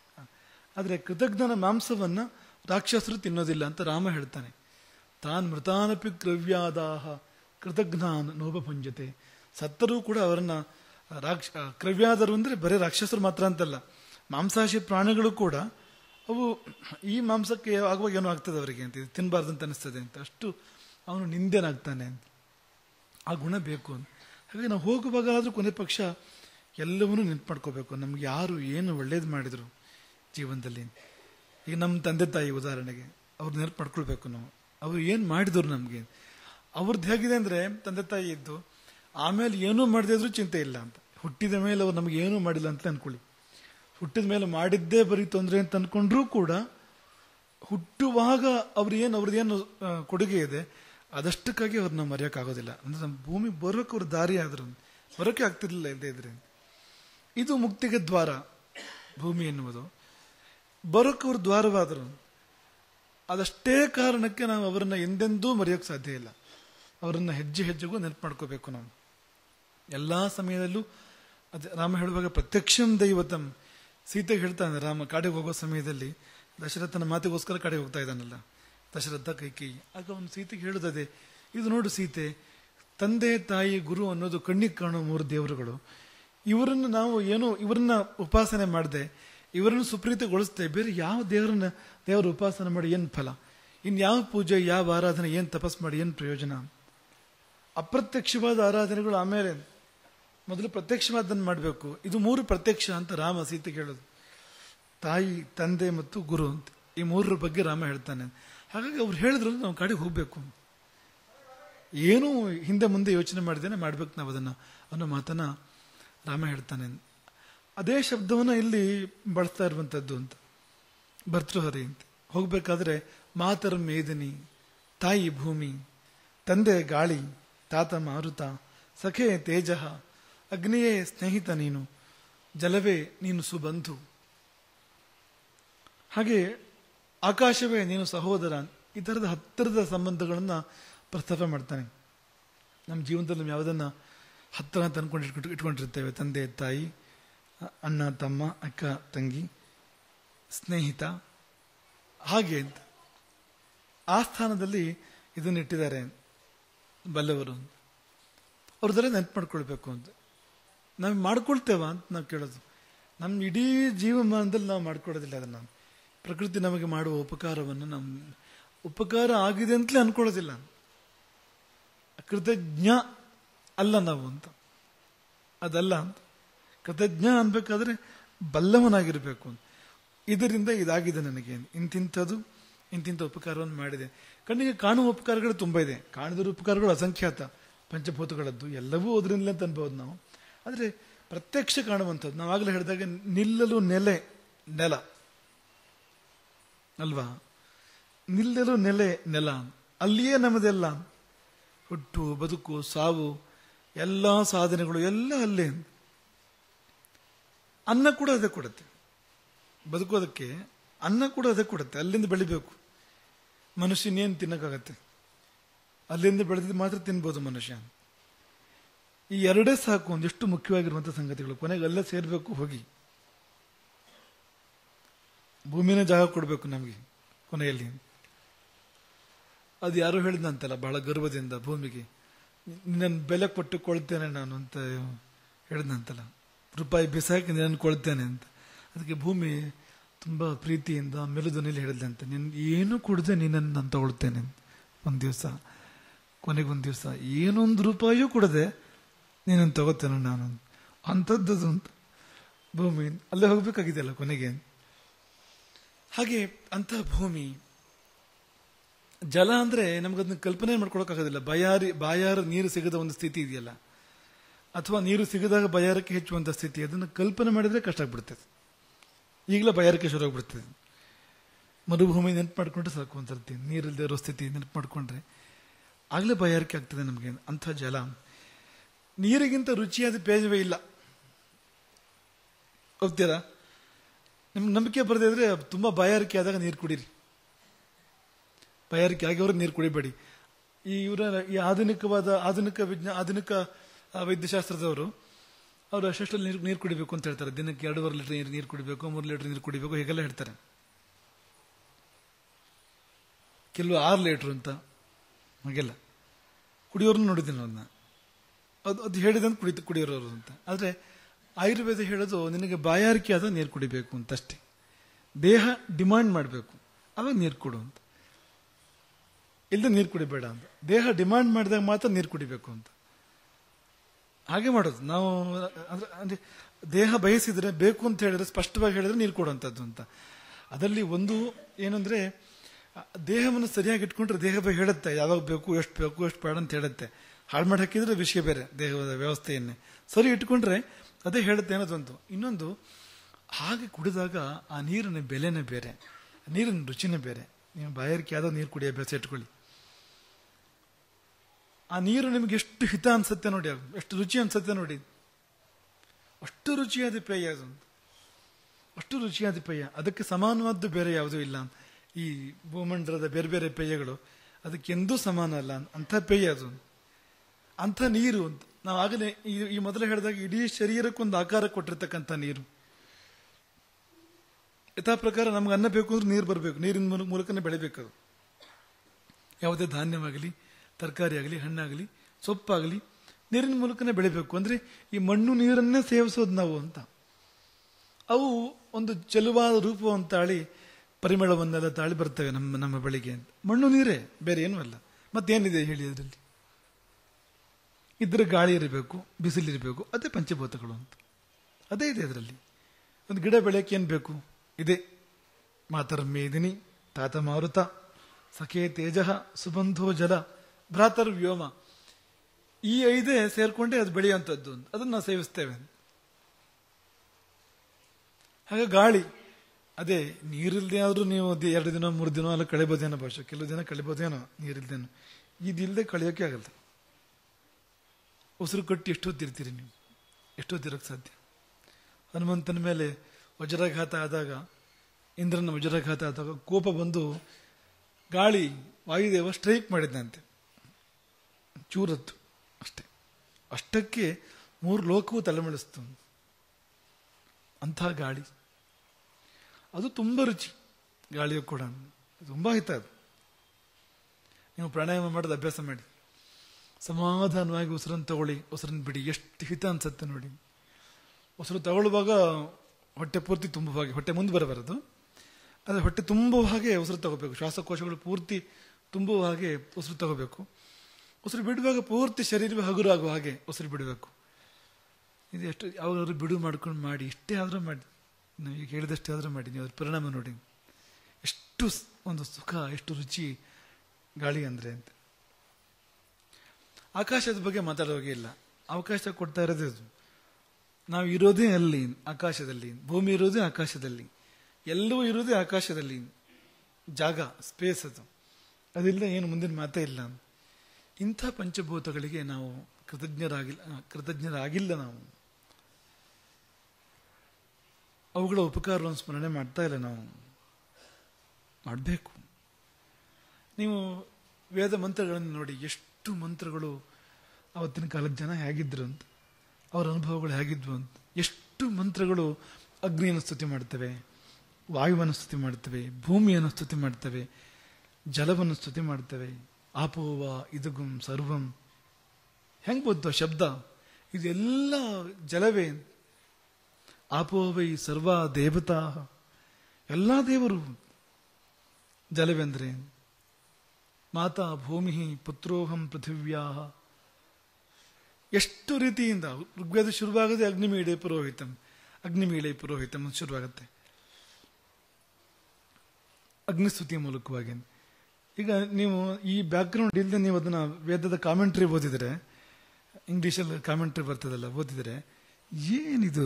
ಆದರೆ ಕೃತಜ್ಞನ ಮಾಂಸವನ್ನ ರಾಕ್ಷಸರು ತಿನ್ನೋದಿಲ್ಲ ಅಂತ ರಾಮ ಹೇಳ್ತಾನೆ ತಾನ್ ಮೃತಾನಪಿ ಕ್ರವ್ಯಾದಾಹ ಕೃತಜ್ಞಾನ್ ನೋಪಭುಂಜತೆ ಸತ್ತರೂ ಕೂಡ ಅವರನ್ನ ರಾಕ್ಷ ಕ್ರವ್ಯಾದರು ಅಂದ್ರೆ ಬರೀ ರಾಕ್ಷಸರು ಮಾತ್ರ ಅಂತಲ್ಲ ಮಾಂಸಾಶಿ ಪ್ರಾಣಿಗಳು ಕೂಡ ಅವು ಈ ಮಾಂಸಕ್ಕೆ ಆಗುವಾಗ ಏನೋ ಆಗ್ತದೆ ಅವರಿಗೆ ಅಂತ ಇದು ತಿನ್ನಬಾರ್ದಂತ ಅನಿಸ್ತದೆ ಅಂತ ಅಷ್ಟು ಅವನು ನಿಂದೆನಾಗ್ತಾನೆ ಅಂತ ಆ ಗುಣ ಬೇಕು ಅಂತ ಹಾಗೆ ನಾವು ಹೋಗುವಾಗಾದ್ರೂ ಕೊನೆ ಪಕ್ಷ ಎಲ್ಲವನ್ನೂ ನೆನ್ಪು ಮಾಡ್ಕೋಬೇಕು ನಮ್ಗೆ ಯಾರು ಏನು ಒಳ್ಳೇದು ಮಾಡಿದ್ರು ಜೀವನದಲ್ಲಿ ಈಗ ನಮ್ಮ ತಂದೆ ತಾಯಿ ಉದಾಹರಣೆಗೆ ಅವ್ರು ನೆನಪು ಮಾಡ್ಕೊಳ್ಬೇಕು ನಾವು ಅವ್ರು ಏನು ಮಾಡಿದ್ರು ನಮಗೆ ಅವ್ರದ್ದು ಹೇಗಿದೆ ಅಂದ್ರೆ ತಂದೆ ತಾಯಿ ಇದ್ದು ಆಮೇಲೆ ಏನೂ ಮಾಡದೇ ಇದ್ರೂ ಚಿಂತೆ ಇಲ್ಲ ಅಂತ ಹುಟ್ಟಿದ ಮೇಲೆ ಅವ್ರು ನಮ್ಗೆ ಏನೂ ಮಾಡಿಲ್ಲ ಅಂತ ಅನ್ಕೊಳ್ಳಿ ಹುಟ್ಟಿದ ಮೇಲೆ ಮಾಡಿದ್ದೇ ಬರೀ ತೊಂದರೆ ಅಂತ ಅನ್ಕೊಂಡ್ರೂ ಕೂಡ ಹುಟ್ಟುವಾಗ ಅವ್ರು ಏನು ಅವ್ರದ್ದೇನು ಕೊಡುಗೆ ಇದೆ ಅದಷ್ಟಕ್ಕಾಗಿ ಅವ್ರನ್ನ ಮರೆಯೋಕ್ಕಾಗೋದಿಲ್ಲ ಅಂದ್ರೆ ನಮ್ಮ ಭೂಮಿ ಬರೋಕೆ ಅವ್ರ ದಾರಿ ಆದ್ರು ಬರೋಕೆ ಆಗ್ತಿರ್ಲಿಲ್ಲ ಇಲ್ಲದೆ ಇದ್ರೆ ಇದು ಮುಕ್ತಿಗೆ ದ್ವಾರ ಭೂಮಿ ಎನ್ನುವುದು ಬರೋಕೆ ಅವ್ರ ದ್ವಾರವಾದರು ಅದಷ್ಟೇ ಕಾರಣಕ್ಕೆ ನಾವು ಅವರನ್ನ ಎಂದೆಂದೂ ಮರೆಯೋಕೆ ಸಾಧ್ಯ ಇಲ್ಲ ಅವರನ್ನ ಹೆಜ್ಜೆ ಹೆಜ್ಜೆಗೂ ನೆನಪು ಮಾಡ್ಕೋಬೇಕು ನಾವು ಎಲ್ಲಾ ಸಮಯದಲ್ಲೂ ಅದೇ ರಾಮ ಹೇಳುವಾಗ ಪ್ರತ್ಯಕ್ಷಂ ದೈವತಂ ಸೀತೆಗೆ ಹೇಳ್ತಾನೆ ರಾಮ ಕಾಡಿಗೆ ಹೋಗೋ ಸಮಯದಲ್ಲಿ ದಶರಥನ ಮಾತಿಗೋಸ್ಕರ ಕಾಡಿಗೆ ಹೋಗ್ತಾ ಇದ್ದಾನಲ್ಲ ದಶರಥ ಕೈಕೇಯಿ ಆಗ ಅವನು ಸೀತೆಗೆ ಹೇಳುತ್ತದೆ ಇದು ನೋಡು ಸೀತೆ ತಂದೆ ತಾಯಿ ಗುರು ಅನ್ನೋದು ಕಣ್ಣಿಗೆ ಕಾಣೋ ಮೂರು ದೇವರುಗಳು ಇವರನ್ನು ನಾವು ಏನು ಇವರನ್ನ ಉಪಾಸನೆ ಮಾಡದೆ ಇವರನ್ನು ಸುಪ್ರೀತಿಗೊಳಿಸ್ತೆ ಬೇರೆ ಯಾವ ದೇವರನ್ನ ದೇವರ ಉಪಾಸನೆ ಮಾಡಿ ಏನು ಫಲ ಇನ್ ಯಾವ ಪೂಜೆ ಯಾವ ಆರಾಧನೆ ಏನು ತಪಸ್ ಮಾಡಿ ಏನು ಪ್ರಯೋಜನ ಅಪ್ರತ್ಯಕ್ಷವಾದ ಆರಾಧನೆಗಳು ಆಮೇಲೆ ಮೊದಲು ಪ್ರತ್ಯಕ್ಷವಾದನ್ನು ಮಾಡಬೇಕು ಇದು ಮೂರು ಪ್ರತ್ಯಕ್ಷ ಅಂತ ರಾಮ ಸೀತೆಗೆ ಹೇಳೋದು ತಾಯಿ ತಂದೆ ಮತ್ತು ಗುರು ಅಂತ ಈ ಮೂರರ ಬಗ್ಗೆ ರಾಮ ಹೇಳ್ತಾನೆ ಹಾಗಾಗಿ ಅವ್ರು ಹೇಳಿದ್ರು ನಾವು ಕಾಡಿಗೆ ಹೋಗ್ಬೇಕು ಏನೂ ಹಿಂದೆ ಮುಂದೆ ಯೋಚನೆ ಮಾಡಿದ್ದೇನೆ ಮಾಡ್ಬೇಕು ನಾವು ಅದನ್ನ ಅನ್ನೋ ಮಾತನ್ನ ರಾಮ ಹೇಳ್ತಾನೆ ಅದೇ ಶಬ್ದವನ್ನ ಇಲ್ಲಿ ಬಳಸ್ತಾ ಇರುವಂತದ್ದು ಅಂತ ಭರ್ತೃಹರಿ ಅಂತ ಹೋಗ್ಬೇಕಾದ್ರೆ ಮಾತರ ಮೇದಿನಿ ತಾಯಿ ಭೂಮಿ ತಂದೆ ಗಾಳಿ ತಾತ ಮಾರುತ ಸಖೆ ತೇಜ ಅಗ್ನಿಯೇ ಸ್ನೇಹಿತ ನೀನು ಜಲವೇ ನೀನು ಸುಬಂಧು ಹಾಗೆ ಆಕಾಶವೇ ನೀನು ಸಹೋದರ ಈ ತರದ ಹತ್ತಿರದ ಸಂಬಂಧಗಳನ್ನ ಪ್ರಸ್ತಾಪ ಮಾಡ್ತಾನೆ ನಮ್ಮ ಜೀವನದಲ್ಲಿ ನಾವು ಯಾವುದನ್ನ ಹತ್ತಿರ ಅಂತ ಅನ್ಕೊಂಡು ಇಟ್ಕೊಂಡು ಇಟ್ಕೊಂಡಿರ್ತೇವೆ ತಂದೆ ತಾಯಿ ಅಣ್ಣ ತಮ್ಮ ಅಕ್ಕ ತಂಗಿ ಸ್ನೇಹಿತ ಹಾಗೆ ಅಂತ ಆ ಸ್ಥಾನದಲ್ಲಿ ಇದನ್ನ ಇಟ್ಟಿದ್ದಾರೆ ಬಲ್ಲವರು ಅವ್ರದ್ದೆಲ್ಲ ನೆನ್ಪು ಮಾಡ್ಕೊಳ್ಬೇಕು ಅಂತ ನಾವು ಮಾಡ್ಕೊಳ್ತೇವ ಅಂತ ನಾವು ಕೇಳೋದು ನಮ್ಮ ಇಡೀ ಜೀವಮಾನದಲ್ಲಿ ನಾವು ಮಾಡ್ಕೊಡೋದಿಲ್ಲ ಅದನ್ನ ಪ್ರಕೃತಿ ನಮಗೆ ಮಾಡುವ ಉಪಕಾರವನ್ನು ನಮ್ಮ ಉಪಕಾರ ಆಗಿದೆ ಅಂತಲೇ ಅನ್ಕೊಳ್ಳೋದಿಲ್ಲ ಕೃತಜ್ಞ ಅಲ್ಲ ನಾವು ಅಂತ ಅದಲ್ಲ ಅಂತ ಕೃತಜ್ಞ ಅನ್ಬೇಕಾದ್ರೆ ಬಲ್ಲವನಾಗಿರ್ಬೇಕು ಅಂತ ಇದರಿಂದ ಇದಾಗಿದೆ ನನಗೆ ಇಂತಿಂಥದ್ದು ಇಂತಿಂಥ ಉಪಕಾರವನ್ನು ಮಾಡಿದೆ ಕಣ್ಣಿಗೆ ಕಾಣುವ ಉಪಕಾರಗಳು ತುಂಬಾ ಇದೆ ಕಾಣದಿರೋ ಉಪಕಾರಗಳು ಅಸಂಖ್ಯಾತ ಪಂಚಭೂತಗಳದ್ದು ಎಲ್ಲವೂ ಅದರಿಂದಲೇ ಅಂತ ಅನ್ಬೋದು ನಾವು ಆದರೆ ಪ್ರತ್ಯಕ್ಷ ಕಾಣುವಂಥದ್ದು ನಾವಾಗಲೇ ಹೇಳಿದಾಗ ನಿಲ್ಲಲು ನೆಲೆ ನೆಲ ಅಲ್ವಾ ನಿಲ್ಲಲು ನೆಲೆ ನೆಲ ಅಲ್ಲಿಯೇ ನಮ್ಮದೆಲ್ಲ ಹುಟ್ಟು ಬದುಕು ಸಾವು ಎಲ್ಲ ಸಾಧನೆಗಳು ಎಲ್ಲ ಅಲ್ಲೇ ಅನ್ನ ಕೂಡ ಅದೇ ಕೊಡುತ್ತೆ ಬದುಕೋದಕ್ಕೆ ಅನ್ನ ಕೂಡ ಅದೇ ಕೊಡುತ್ತೆ ಅಲ್ಲಿಂದ ಬೆಳಿಬೇಕು ಮನುಷ್ಯನೇನು ತಿನ್ನಕ್ಕಾಗತ್ತೆ ಅಲ್ಲಿಂದ ಬೆಳೆದಿದ್ದು ಮಾತ್ರ ತಿನ್ಬೋದು ಮನುಷ್ಯ ಈ ಎರಡೇ ಸಾಕು ಒಂದಿಷ್ಟು ಮುಖ್ಯವಾಗಿರುವಂತಹ ಸಂಗತಿಗಳು ಕೊನೆಗೆ ಅಲ್ಲೇ ಸೇರ್ಬೇಕು ಹೋಗಿ ಭೂಮಿನೇ ಜಾಗ ಕೊಡಬೇಕು ನಮಗೆ ಕೊನೆಯಲ್ಲಿ ಅದು ಯಾರೋ ಹೇಳಿದಂತಲ್ಲ ಬಹಳ ಗರ್ವದಿಂದ ಭೂಮಿಗೆ ನಿನ್ನನ್ನು ಬೆಲೆ ಕೊಟ್ಟು ಕೊಳ್ತೇನೆ ನಾನು ಅಂತ ಹೇಳಿದಂತಲ್ಲ ರೂಪಾಯಿ ಬಿಸಾಕಿ ನಿನ್ನನ್ನು ಕೊಳ್ತೇನೆ ಅಂತ ಅದಕ್ಕೆ ಭೂಮಿ ತುಂಬಾ ಪ್ರೀತಿಯಿಂದ ಮೆಲುಧ್ವನಿಲಿ ಹೇಳಿದಂತೆ ನಿನ್ ಏನು ಕೊಡದೆ ನಿನ್ನನ್ನು ನಾನು ತಗೊಳ್ತೇನೆ ಒಂದು ದಿವಸ ಕೊನೆಗೊಂದು ದಿವಸ ಏನೊಂದು ರೂಪಾಯಿಯೂ ಕೊಡದೆ ನೀನನ್ನು ತಗೋತೇನೆ ನಾನು ಅಂಥದ್ದದು ಅಂತ ಭೂಮಿ ಅಲ್ಲೇ ಹೋಗ್ಬೇಕಾಗಿದೆಯಲ್ಲ ಕೊನೆಗೆ ಹಾಗೆ ಅಂಥ ಭೂಮಿ ಜಲ ಅಂದ್ರೆ ನಮ್ಗದನ್ನ ಕಲ್ಪನೆ ಮಾಡ್ಕೊಳಕ್ಕಾಗೋದಿಲ್ಲ ಬಯಾರಿ ಬಾಯಾರ ನೀರು ಸಿಗದ ಒಂದು ಸ್ಥಿತಿ ಇದೆಯಲ್ಲ ಅಥವಾ ನೀರು ಸಿಗದಾಗ ಬಯಾರಕ್ಕೆ ಹೆಚ್ಚುವಂತ ಸ್ಥಿತಿ ಅದನ್ನು ಕಲ್ಪನೆ ಮಾಡಿದ್ರೆ ಕಷ್ಟ ಆಗ್ಬಿಡ್ತದೆ ಈಗಲೇ ಬಯಾರಿಕೆ ಶುರು ಆಗ್ಬಿಡ್ತದೆ ಮರುಭೂಮಿ ನೆನಪು ಮಾಡ್ಕೊಂಡ್ರೆ ಸಾಕು ಒಂದ್ಸರ್ತಿ ನೀರಿಲ್ಲದೆ ಇರೋ ಸ್ಥಿತಿ ನೆನಪು ಮಾಡ್ಕೊಂಡ್ರೆ ಆಗಲೇ ಬಯಾರಿಕೆ ಆಗ್ತದೆ ನಮಗೆ ಅಂಥ ಜಲ ನೀರಿಗಿಂತ ರುಚಿಯಾದ ಪೇಜವೇ ಇಲ್ಲ ಹೋಗ್ತೀರಾ ನಿಮ್ಗೆ ನಂಬಿಕೆ ಬರದೇ ಇದ್ರೆ ತುಂಬಾ ಬಾಯಾರಿಕೆ ಆದಾಗ ನೀರು ಕುಡೀರಿ ಬಾಯಾರಿಕೆ ಆಗಿಯವರು ನೀರು ಕುಡಿಬೇಡಿ ಈ ಇವರ ಈ ಆಧುನಿಕವಾದ ಆಧುನಿಕ ವಿಜ್ಞಾ ಆಧುನಿಕ ಆ, ವೈದ್ಯಶಾಸ್ತ್ರದವರು ಅವರು ಅಷ್ಟೆಷ್ಟು ನೀರು ನೀರು ಕುಡಿಬೇಕು ಅಂತ ಹೇಳ್ತಾರೆ ದಿನಕ್ಕೆ ಎರಡೂವರೆ ಲೀಟರ್ ನೀರು ನೀರು ಕುಡಿಬೇಕು ಮೂರು ಲೀಟರ್ ನೀರು ಕುಡಿಬೇಕು ಹೀಗೆಲ್ಲ ಹೇಳ್ತಾರೆ ಕೆಲವು ಆರು ಲೀಟರ್ ಅಂತ ಹಾಗೆಲ್ಲ ಕುಡಿಯೋರ್ನ ನೋಡಿದ್ದೀನಿ ಅದನ್ನ ಅದು ಅದು ಹೇಳಿದಂತ ಕುಡಿತು ಕುಡಿಯೋರು ಅಂತ ಆದರೆ ಆಯುರ್ವೇದ ಹೇಳೋದು ನಿನಗೆ ಬಾಯಾರಿಕೆ ಆದ ನೀರು ಕುಡಿಬೇಕು ಅಂತ ಅಷ್ಟೇ ದೇಹ ಡಿಮಾಂಡ್ ಮಾಡಬೇಕು ಅವಾಗ ನೀರು ಕೊಡು ಅಂತ ಇಲ್ಲದೆ ನೀರು ಕುಡಿಬೇಡ ಅಂತ ದೇಹ ಡಿಮಾಂಡ್ ಮಾಡಿದಾಗ ಮಾತ್ರ ನೀರು ಕುಡಿಬೇಕು ಅಂತ ಹಾಗೆ ಮಾಡೋದು ನಾವು ಅಂದ್ರೆ ಅಂದ್ರೆ ದೇಹ ಬಯಸಿದ್ರೆ ಬೇಕು ಅಂತ ಹೇಳಿದ್ರೆ ಸ್ಪಷ್ಟವಾಗಿ ಹೇಳಿದ್ರೆ ನೀರು ಕೊಡುವಂಥದ್ದು ಅಂತ ಅದರಲ್ಲಿ ಒಂದು ಏನಂದ್ರೆ ಆ, ದೇಹವನ್ನು ಸರಿಯಾಗಿ ಇಟ್ಕೊಂಡ್ರೆ ದೇಹವೇ ಹೇಳುತ್ತೆ ಯಾವಾಗ ಬೇಕು ಎಷ್ಟು ಬೇಕು ಎಷ್ಟು ಬೇಡ ಅಂತ ಹೇಳುತ್ತೆ ಹಾಳು ಮಾಡಿ ಹಾಕಿದ್ರೆ ವಿಷಯ ಬೇರೆ ದೇಹದ ವ್ಯವಸ್ಥೆಯನ್ನೇ ಸರಿ ಇಟ್ಕೊಂಡ್ರೆ ಅದೇ ಹೇಳುತ್ತೆ ಅನ್ನೋದೊಂದು ಇನ್ನೊಂದು ಹಾಗೆ ಕುಡಿದಾಗ ಆ ನೀರಿನ ಬೆಲೆನೇ ಬೇರೆ ನೀರಿನ ರುಚಿನೇ ಬೇರೆ ನೀವು ಬಾಯಾರಿಕೆ ಆದ ನೀರು ಕುಡಿಯೋ ಅಭ್ಯಾಸ ಇಟ್ಕೊಳ್ಳಿ ಆ ನೀರು ನಿಮಗೆ ಎಷ್ಟು ಹಿತ ಅನ್ಸುತ್ತೆ ನೋಡಿ ಅದು ಎಷ್ಟು ರುಚಿ ಅನ್ಸುತ್ತೆ ನೋಡಿ ಅಷ್ಟು ರುಚಿಯಾದ ಪೇಯ ಅದು ಅಷ್ಟು ರುಚಿಯಾದ ಪೇಯ ಅದಕ್ಕೆ ಸಮಾನವಾದ್ದು ಬೇರೆ ಯಾವುದೂ ಇಲ್ಲ ಈ ಭೂಮಂಡಲದ ಬೇರೆ ಬೇರೆ ಪೇಯಗಳು ಅದಕ್ಕೆ ಎಂದೂ ಸಮಾನ ಅಲ್ಲ ಅಂಥ ಪೇಯ ಅದು ಅಂಥ ನೀರು ಅಂತ ನಾವು ಆಗಲೇ ಈ ಈ ಮೊದಲೇ ಹೇಳಿದಾಗ ಇಡೀ ಶರೀರಕ್ಕೊಂದು ಆಕಾರ ಕೊಟ್ಟಿರ್ತಕ್ಕಂಥ ನೀರು ಯಥಾ ಪ್ರಕಾರ ನಮ್ಗೆ ಅನ್ನ ಬೇಕು ಅಂದ್ರೆ ನೀರು ಬರಬೇಕು ನೀರಿನ ಮೂಲ- ಮೂಲಕನೇ ಬೆಳಿಬೇಕದು ಯಾವುದೇ ಧಾನ್ಯವಾಗಲಿ ತರಕಾರಿ ಆಗಲಿ ಹಣ್ಣಾಗಲಿ ಸೊಪ್ಪಾಗಲಿ ನೀರಿನ ಮೂಲಕನೇ ಬೆಳಿಬೇಕು ಅಂದ್ರೆ ಈ ಮಣ್ಣು ನೀರನ್ನೇ ಸೇವಿಸೋದು ನಾವು ಅಂತ ಅವು ಒಂದು ಚೆಲುವಾದ ರೂಪವನ್ನು ತಾಳಿ ಪರಿಮಳವನ್ನೆಲ್ಲ ತಾಳಿ ಬರ್ತವೆ ನಮ್ಮ ನಮ್ಮ ಬಳಿಗೆ ಅಂತ ಮಣ್ಣು ನೀರೇ ಬೇರೆ ಏನೂ ಅಲ್ಲ ಮತ್ತೇನಿದೆ ಹೇಳಿ ಅದರಲ್ಲಿ ಇದ್ರೆ ಗಾಳಿ ಇರಬೇಕು ಬಿಸಿಲಿರಬೇಕು ಅದೇ ಪಂಚಭೂತಗಳು ಅಂತ ಅದೇ ಇದೆ ಅದರಲ್ಲಿ ಒಂದು ಗಿಡ ಬೆಳೆಯಕ್ಕೆ ಏನು ಬೇಕು ಇದೆ ಮಾತರ್ ಮೇದಿನಿ ತಾತ ಮಾರುತ ಸಖೇ ತೇಜ ಸುಬಂಧೋ ಜಲ ಭ್ರಾತರ್ ವ್ಯೋಮ ಈ ಐದೇ ಸೇರ್ಕೊಂಡೇ ಅದು ಬೆಳೆಯುವಂಥದ್ದು ಅಂತ ಅದನ್ನ ನಾವು ಸೇವಿಸ್ತೇವೆ ಹಾಗೆ ಗಾಳಿ ಅದೇ ನೀರಿಲ್ದೆ ಆದ್ರೂ ನೀವು ಅದು ಎರಡು ದಿನ ಮೂರು ದಿನ ಎಲ್ಲ ಕಳಿಬೋದೇನೋ ಭಾಷೆ ಕೆಲವು ದಿನ ಕಳಿಬೋದೇನೋ ನೀರಿಲ್ದೇನೋ ಇದಿಲ್ಲದೆ ಕಳಿಯೋಕೆ ಆಗಲ್ಲ ಉಸಿರು ಕಟ್ಟಿ ಎಷ್ಟೊತ್ತಿರ್ತೀರಿ ನೀವು ಎಷ್ಟೊತ್ತಿರಕ್ಕೆ ಸಾಧ್ಯ ಹನುಮಂತನ ಮೇಲೆ ವಜ್ರಾಘಾತ ಆದಾಗ ಇಂದ್ರನ ವಜ್ರಾಘಾತ ಆದಾಗ ಕೋಪ ಬಂದು ಗಾಳಿ ವಾಯುದೇವ ಸ್ಟ್ರೈಕ್ ಮಾಡಿದ್ದಂತೆ ಚೂರತ್ತು ಅಷ್ಟೇ ಅಷ್ಟಕ್ಕೆ ಮೂರು ಲೋಕವೂ ತಲೆಮಳಿಸ್ತು ಅಂಥ ಗಾಳಿ ಅದು ತುಂಬ ರುಚಿ ಗಾಳಿಯು ಕೂಡ ತುಂಬ ಹಿತ ಅದು ನೀವು ಪ್ರಾಣಾಯಾಮ ಮಾಡೋದು ಅಭ್ಯಾಸ ಮಾಡಿ ಸಮಾಧಾನವಾಗಿ ಉಸಿರನ್ನು ತಗೊಳ್ಳಿ ಉಸಿರನ್ನು ಬಿಡಿ ಎಷ್ಟು ಹಿತ ಅನ್ಸುತ್ತೆ ನೋಡಿ ಉಸಿರು ತಗೊಳ್ಳುವಾಗ ಹೊಟ್ಟೆ ಪೂರ್ತಿ ತುಂಬುವ ಹಾಗೆ ಹೊಟ್ಟೆ ಮುಂದೆ ಬರಬಾರದು ಆದರೆ ಹೊಟ್ಟೆ ತುಂಬುವ ಹಾಗೆ ಉಸಿರು ತಗೋಬೇಕು ಶ್ವಾಸಕೋಶಗಳು ಪೂರ್ತಿ ತುಂಬುವ ಹಾಗೆ ಉಸಿರು ತಗೋಬೇಕು ಉಸಿರು ಬಿಡುವಾಗ ಪೂರ್ತಿ ಶರೀರವೇ ಹಗುರಾಗುವ ಹಾಗೆ ಉಸಿರು ಬಿಡಬೇಕು ಇದು ಎಷ್ಟು ಯಾವಾಗಾದ್ರೂ ಬಿಡು ಮಾಡ್ಕೊಂಡು ಮಾಡಿ ಇಷ್ಟೇ ಆದರೂ ಮಾಡಿ ನೀವು ಈಗ ಹೇಳಿದಷ್ಟೇ ಆದರೂ ಮಾಡಿ ನೀವು ಅದ್ರ ಪರಿಣಾಮ ನೋಡಿ ಎಷ್ಟು ಸ್- ಒಂದು ಸುಖ ಎಷ್ಟು ರುಚಿ ಗಾಳಿ ಅಂದರೆ ಅಂತ ಆಕಾಶದ ಬಗ್ಗೆ ಮಾತಾಡೋಗೆ ಇಲ್ಲ ಅವಕಾಶ ಕೊಡ್ತಾ ಇರೋದೇ ಅದು ನಾವು ಇರೋದೇ ಅಲ್ಲಿ ಆಕಾಶದಲ್ಲಿ ಭೂಮಿ ಇರೋದೇ ಆಕಾಶದಲ್ಲಿ ಎಲ್ಲವೂ ಇರೋದೇ ಆಕಾಶದಲ್ಲಿ ಜಾಗ ಸ್ಪೇಸ್ ಅದು ಅದಿಲ್ಲ ಏನು ಮುಂದಿನ ಮಾತೇ ಇಲ್ಲ ಇಂಥ ಪಂಚಭೂತಗಳಿಗೆ ನಾವು ಕೃತಜ್ಞರಾಗಿಲ್ಲ ಕೃತಜ್ಞರಾಗಿಲ್ಲ ನಾವು ಅವುಗಳ ಉಪಕಾರವನ್ನು ಸ್ಮರಣೆ ಮಾಡ್ತಾ ಇಲ್ಲ ನಾವು ಮಾಡಬೇಕು ನೀವು ವೇದ ಮಂತ್ರಗಳನ್ನು ನೋಡಿ ಎಷ್ಟು ಮಂತ್ರಗಳು ಅವತ್ತಿನ ಕಾಲದ ಜನ ಹೇಗಿದ್ರು ಅಂತ ಅವರ ಅನುಭವಗಳು ಹೇಗಿದ್ವು ಅಂತ ಎಷ್ಟು ಮಂತ್ರಗಳು ಅಗ್ನಿಯನ್ನು ಸ್ತುತಿ ಮಾಡ್ತವೆ ವಾಯುವನ್ನು ಸ್ತುತಿ ಮಾಡ್ತವೆ ಭೂಮಿಯನ್ನು ಸ್ತುತಿ ಮಾಡ್ತವೆ ಜಲವನ್ನು ಸ್ತುತಿ ಮಾಡ್ತವೆ ಆಪೋವ ಇದುಗುಂ ಸರ್ವಂ ಹೆಂಗ್ ಬಂತು ಆ ಶಬ್ದ ಇದೆಲ್ಲ ಜಲವೇ ಆಪೋವೈ ಸರ್ವ ದೇವತಾ ಎಲ್ಲ ದೇವರು ಜಲವೆಂದ್ರೆ ಮಾತಾ ಭೂಮಿ ಪುತ್ರೋಹಂ ಪೃಥಿವ್ಯಾ ಎಷ್ಟು ರೀತಿಯಿಂದ ಋಗ್ವೇದ ಶುರುವಾಗದೆ ಅಗ್ನಿಮೀಳೆ ಪುರೋಹಿತಂ ಅಗ್ನಿಮೀಳೆ ಪುರೋಹಿತಂ ಅಂತ ಶುರುವಾಗುತ್ತೆ ಅಗ್ನಿಸ್ತುತಿಯ ಮೂಲಕವಾಗಿ ಈಗ ನೀವು ಈ ಬ್ಯಾಕ್ಗ್ರೌಂಡ್ ಇಲ್ಲದೆ ನೀವು ಅದನ್ನ ವೇದದ ಕಾಮೆಂಟ್ರಿ ಓದಿದರೆ ಇಂಗ್ಲಿಷಲ್ಲಿ ಕಾಮೆಂಟ್ರಿ ಬರ್ತದಲ್ಲ ಓದಿದರೆ ಏನಿದು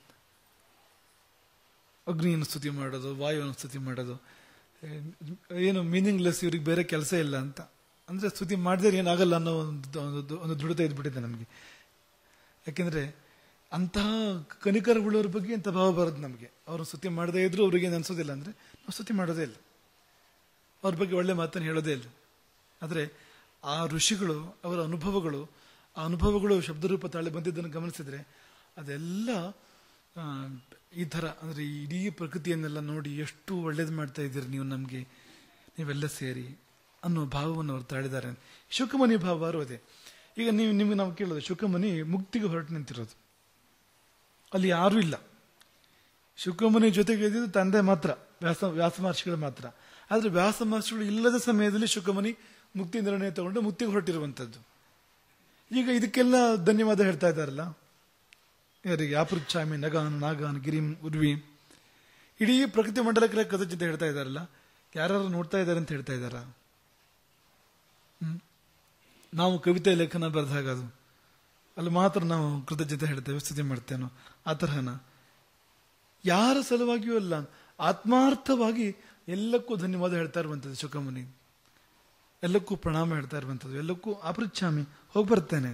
ಅಗ್ನಿಯನ್ನು ಸ್ತುತಿ ಮಾಡೋದು ವಾಯುವನ್ನು ಸ್ತುತಿ ಮಾಡೋದು ಏನು ಮೀನಿಂಗ್ಲೆಸ್ ಇವ್ರಿಗೆ ಬೇರೆ ಕೆಲಸ ಇಲ್ಲ ಅಂತ ಅಂದ್ರೆ ಸ್ತುತಿ ಮಾಡಿದ್ರೆ ಏನಾಗಲ್ಲ ಅನ್ನೋ ಒಂದು ಒಂದು- ಒಂದು ದೃಢತೆ ಇದ್ಬಿಟ್ಟಿದೆ ನಮಗೆ ಯಾಕೆಂದ್ರೆ ಅಂತಹ ಕನಿಕರವುಳ್ಳವ್ರ ಬಗ್ಗೆ ಇಂಥ ಭಾವ ಬರೋದು ನಮಗೆ ಅವರು ಸ್ತುತಿ ಮಾಡದೇ ಇದ್ರು ಅವ್ರಿಗೆ ಏನು ಅನ್ಸೋದಿಲ್ಲ ಅಂದ್ರೆ ನಾವು ಸ್ತುತಿ ಮಾಡೋದೇ ಇಲ್ಲ ಅವ್ರ ಬಗ್ಗೆ ಒಳ್ಳೆ ಮಾತನ್ನು ಹೇಳೋದೇ ಇಲ್ಲ ಆದರೆ ಆ ಋಷಿಗಳು ಅವರ ಅನುಭವಗಳು ಆ ಅನುಭವಗಳು ಶಬ್ದರೂಪ ತಾಳಿ ಬಂದಿದ್ದನ್ನು ಗಮನಿಸಿದ್ರೆ ಅದೆಲ್ಲ ಆ, ಈ ಥರ ಅಂದರೆ ಇಡೀ ಪ್ರಕೃತಿಯನ್ನೆಲ್ಲ ನೋಡಿ ಎಷ್ಟು ಒಳ್ಳೇದು ಮಾಡ್ತಾ ಇದ್ದೀರಿ ನೀವು ನಮಗೆ ನೀವೆಲ್ಲ ಸೇರಿ ಅನ್ನೋ ಭಾವವನ್ನು ಅವ್ರು ತಾಳಿದ್ದಾರೆ ಶುಕಮನಿ ಭಾವ ಅದೇ ಈಗ ನೀವು ನಿಮ್ಗೆ ನಾವು ಕೇಳೋದು ಶುಕಮನಿ ಮುಕ್ತಿಗೆ ಹೊರಟು ನಿಂತಿರೋದು ಅಲ್ಲಿ ಯಾರೂ ಇಲ್ಲ ಶುಕಮುನಿ ಜೊತೆಗೆ ಇದ್ದಿದ್ದು ತಂದೆ ಮಾತ್ರ ವ್ಯಾಸ ವ್ಯಾಸ ಮಹರ್ಷಿಗಳು ಮಾತ್ರ ಆದ್ರೆ ವ್ಯಾಸ ಮಹರ್ಷಿಗಳು ಇಲ್ಲದ ಸಮಯದಲ್ಲಿ ಶುಕಮುನಿ ಮುಕ್ತಿ ನಿರ್ಣಯ ತಗೊಂಡು ಮುಕ್ತಿಗೆ ಹೊರಟಿರುವಂತದ್ದು ಈಗ ಇದಕ್ಕೆಲ್ಲ ಧನ್ಯವಾದ ಹೇಳ್ತಾ ಇದ್ದಾರಲ್ಲ ಯಾರಿಗೆ ಆಪೃಚ್ಛಾಮಿ ನಗಾನ್ ನಾಗಾನ್ ಗಿರಿಂ ಉರ್ವಿ ಇಡೀ ಪ್ರಕೃತಿ ಮಂಡಲಕ್ಕೆ ಕೃತಜ್ಞತೆ ಹೇಳ್ತಾ ಇದ್ದಾರಲ್ಲ ಯಾರು ನೋಡ್ತಾ ಇದ್ದಾರೆ ಅಂತ ಹೇಳ್ತಾ ಇದ್ದಾರ ಹ್ಮ್ ನಾವು ಕವಿತೆ ಲೇಖನ ಬರೆದಾಗ ಅದು ಅಲ್ಲಿ ಮಾತ್ರ ನಾವು ಕೃತಜ್ಞತೆ ಹೇಳ್ತೇವೆ ಸ್ತುತಿ ಮಾಡ್ತೇನೋ ಆ ತರಹನ ಯಾರ ಸಲುವಾಗಿಯೂ ಅಲ್ಲ ಆತ್ಮಾರ್ಥವಾಗಿ ಎಲ್ಲಕ್ಕೂ ಧನ್ಯವಾದ ಹೇಳ್ತಾ ಇರುವಂಥದ್ದು ಶುಕಮುನಿ ಎಲ್ಲಕ್ಕೂ ಪ್ರಣಾಮ ಹೇಳ್ತಾ ಇರುವಂಥದ್ದು ಎಲ್ಲಕ್ಕೂ ಅಪೃಚ್ಛಾಮಿ ಹೋಗಿ ಬರ್ತೇನೆ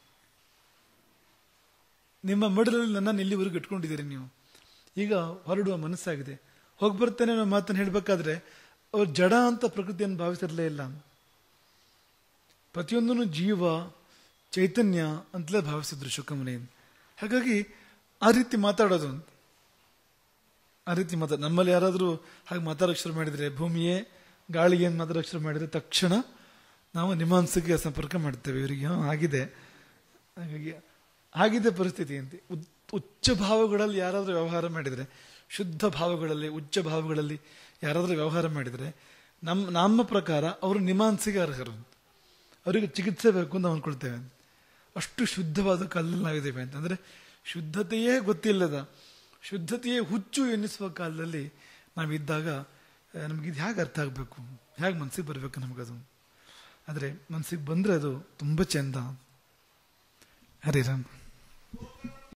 ನಿಮ್ಮ ಮಡಲಲ್ಲಿ ನನ್ನನ್ನು ಇಲ್ಲಿವರೆಗೂ ಇಟ್ಕೊಂಡಿದ್ದೀರಿ ನೀವು ಈಗ ಹೊರಡುವ ಮನಸ್ಸಾಗಿದೆ ಹೋಗಿ ಬರ್ತೇನೆ ಅನ್ನೋ ಮಾತನ್ನು ಹೇಳಬೇಕಾದ್ರೆ ಅವ್ರು ಜಡ ಅಂತ ಪ್ರಕೃತಿಯನ್ನು ಭಾವಿಸಿರಲೇ ಇಲ್ಲ ಪ್ರತಿಯೊಂದನ್ನು ಜೀವ ಚೈತನ್ಯ ಅಂತಲೇ ಭಾವಿಸಿದ್ರು ಶುಕಮುನಿ ಹಾಗಾಗಿ ಆ ರೀತಿ ಮಾತಾಡೋದು ಅಂತ ಆ ರೀತಿ ಮಾತಾಡ ನಮ್ಮಲ್ಲಿ ಯಾರಾದರೂ ಹಾಗೆ ಮಾತಾಡೋಕೆ ಶುರು ಮಾಡಿದ್ರೆ ಭೂಮಿಯೇ ಗಾಳಿಗೆ ಏನು ಮಾತಾಡೋಕೆ ಶುರು ಮಾಡಿದ್ರೆ ತಕ್ಷಣ ನಾವು ನಿಮಾಂಸಕ್ಕೆ ಸಂಪರ್ಕ ಮಾಡ್ತೇವೆ ಇವರಿಗೆ ಹಾ, ಆಗಿದೆ ಹಾಗಾಗಿ ಆಗಿದೆ ಪರಿಸ್ಥಿತಿ ಅಂತ ಉತ್- ಉಚ್ಚ ಭಾವಗಳಲ್ಲಿ ಯಾರಾದರೂ ವ್ಯವಹಾರ ಮಾಡಿದರೆ ಶುದ್ಧ ಭಾವಗಳಲ್ಲಿ ಉಚ್ಚ ಭಾವಗಳಲ್ಲಿ ಯಾರಾದರೂ ವ್ಯವಹಾರ ಮಾಡಿದರೆ ನಮ್ಮ ನಮ್ಮ ಪ್ರಕಾರ ಅವರು ನಿಮಾಂಸೆಗೆ ಅರ್ಹರು ಅವರಿಗೆ ಚಿಕಿತ್ಸೆ ಬೇಕು ಅಂತ ನಾವು ಅನ್ಕೊಳ್ತೇವೆ ಅಷ್ಟು ಶುದ್ಧವಾದ ಕಾಲದಲ್ಲಿ ನಾವಿದ್ದೇವೆ ಅಂತಂದ್ರೆ ಶುದ್ಧತೆಯೇ ಗೊತ್ತಿಲ್ಲದ ಶುದ್ಧತೆಯೇ ಹುಚ್ಚು ಎನ್ನಿಸುವ ಕಾಲದಲ್ಲಿ ನಾವಿದ್ದಾಗ ಆ, ನಮಗಿದು ಹೇಗೆ ಅರ್ಥ ಆಗಬೇಕು ಹೇಗೆ ಮನಸ್ಸಿಗೆ ಬರಬೇಕು ನಮಗದು ಆದರೆ ಮನಸ್ಸಿಗೆ ಬಂದರೆ ಅದು ತುಂಬ ಚೆಂದ ಹರಿರಾಮ್